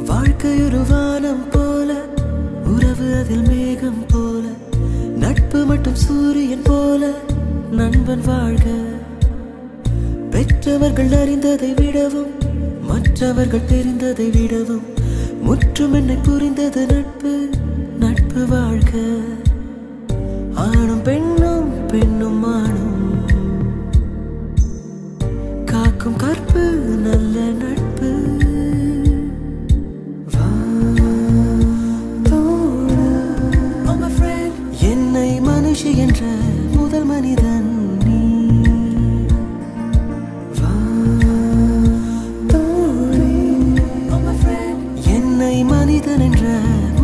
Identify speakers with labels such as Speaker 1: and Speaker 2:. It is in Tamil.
Speaker 1: வாழ்க்கை ஒரு வானம் போல உறவு அதில் மேகம் போல நட்பு மட்டும் சூரியன் போல நண்பன் வாழ்க பெற்றவர்கள் அறிந்ததை விடவும் மற்றவர்கள் தெரிந்ததை விடவும் முற்றும் என்னை புரிந்தது நட்பு நட்பு வாழ்க ஆணும் பெண்ணும் பெண்ணும் ஆணும் காக்கும் கற்பு நல்ல நட்பு வா, தோழா. Oh, my friend. என்னை மனுஷி என்ற முதல் மனிதன் நீ வா, தோழி. Oh, my friend. என்னை மனிதன் என்ற